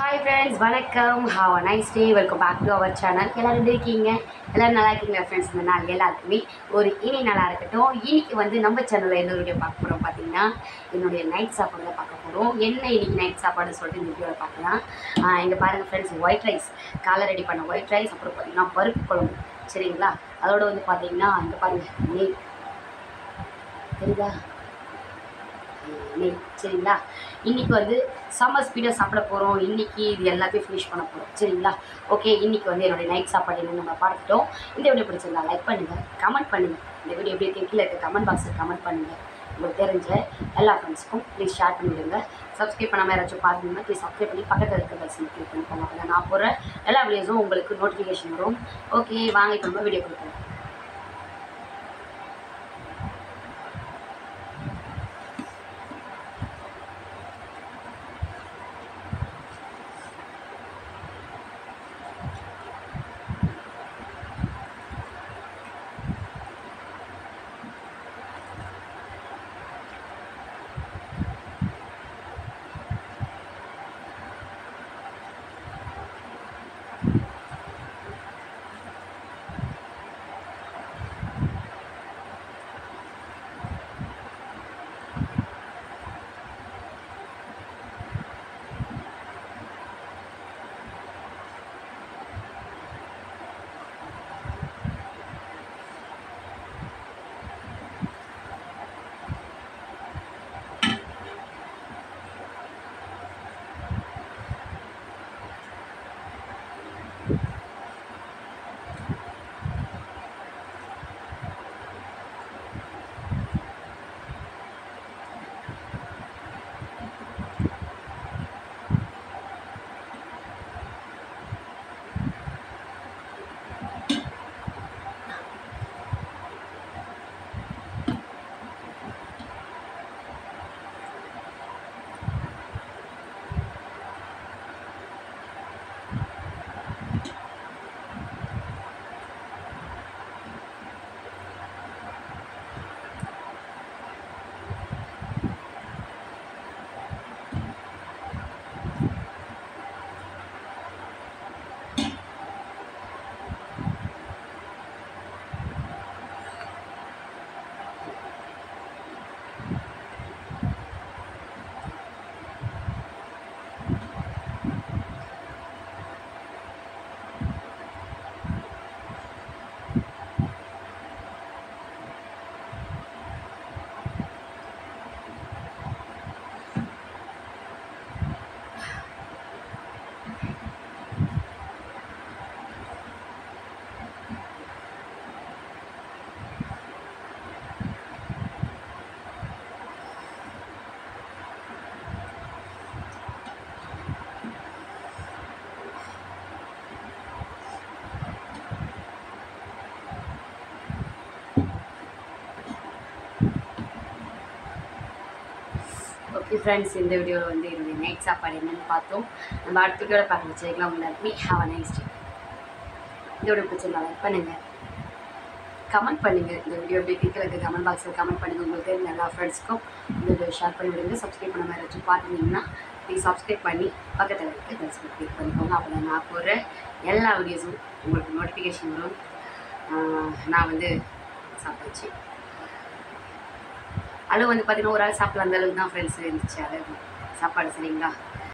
hi friends வணக்கம் have a nice day welcome back to our channel எல்லோரும் எப்படி இருக்கீங்க எல்லோரும் நல்லா இருக்கீங்களா ஃப்ரெண்ட்ஸ் இந்த நாள் எல்லாருக்குமே ஒரு இனி நல்லா இருக்கட்டும் இன்னைக்கு வந்து நம்ம சேனலில் என்ன வீடியோ பார்க்க போகிறோம் பார்த்தீங்கன்னா என்னுடைய நைட் சாப்பாடு தான் பார்க்க போகிறோம் என்ன இன்னைக்கு நைட் சாப்பாடுன்னு சொல்லிட்டு இந்த வீடியோவில் பார்க்கலாம் இங்கே பாருங்கள் ஃப்ரெண்ட்ஸ் ஒயிட் ரைஸ் காலை ரெடி பண்ண ஒயிட் ரைஸ் அப்புறம் பார்த்தீங்கன்னா பருப்பு குழம்பு சரிங்களா அதோட வந்து பார்த்தீங்கன்னா இங்கே பாருங்கள் நெய் தெரியுதா நெய் சரிங்களா இன்றைக்கி வந்து செம்ம ஸ்பீடாக சாப்பிட போகிறோம் இன்றைக்கி இது எல்லாத்தையும் ஃபினிஷ் பண்ண போகிறோம் சரிங்களா ஓகே இன்றைக்கி வந்து என்னுடைய நைட் சாப்பாடு என்னன்னு நம்ம பார்த்துட்டோம் இந்த வீடியோ பிடிச்சிருந்தா லைக் பண்ணுங்கள் கமெண்ட் பண்ணுங்கள் இந்த வீடியோ எப்படி இருக்கு கீழே இருக்க கமெண்ட் பாக்ஸில் கமெண்ட் பண்ணுங்கள் உங்களுக்கு தெரிஞ்ச எல்லா ஃப்ரெண்ட்ஸ்க்கும் ப்ளீஸ் ஷேர் பண்ணி விடுங்க சப்ஸ்கிரைப் பண்ணாமல் யாராச்சும் பார்த்தீங்கன்னா ப்ளீஸ் சப்ஸ்கிரைப் பண்ணி பக்கத்தில் இருக்க பஸ்ஸில் கிளிக் பண்ணிக்கோங்க அப்போ நான் போகிற எல்லா வீடியோஸும் உங்களுக்கு நோட்டிஃபிகேஷன் வரும் ஓகே வாங்க இப்போ நம்ம வீடியோ கொடுக்குறோம் ஓகே ஃப்ரெண்ட்ஸ் இந்த வீடியோவில் வந்து என்னுடைய நைட் சாப்பாடு என்னென்னு பார்த்தோம் நம்ம அடுத்த வீடியோவில் பார்க்க வச்சுக்கலாம் உங்களுக்கு ஹாவ் அ நைஸ் டே இந்த வீடியோ பிடிச்சிருந்தா லைக் பண்ணுங்கள் கமெண்ட் பண்ணுங்கள் இந்த வீடியோ எப்படி கேட்குறது கமெண்ட் பாக்ஸில் கமெண்ட் பண்ணுங்கள் உங்களுக்கு தெரிஞ்ச எல்லா ஃப்ரெண்ட்ஸ்க்கும் இந்த வீடியோ ஷேர் பண்ணி விடுங்க சப்ஸ்கிரைப் பண்ண மாதிரி ஏதாச்சும் பார்த்துருந்தீங்கன்னா ப்ளீஸ் சப்ஸ்கிரைப் பண்ணி பக்கத்தில் இருக்க பெல்ஸ் கிளிக் பண்ணிக்கோங்க அப்போ தான் நான் போடுற எல்லா வீடியோஸும் உங்களுக்கு நோட்டிஃபிகேஷன் வரும் ஆஹ் நான் வந்து சாப்பிடுச்சு அளவு வந்து பார்த்தீங்கன்னா ஒரு ஆள் சாப்பிடலாம் அந்த அளவுக்கு தான் ஃப்ரெண்ட்ஸ் இருந்துச்சு அளவு சாப்பாடு சரிங்களா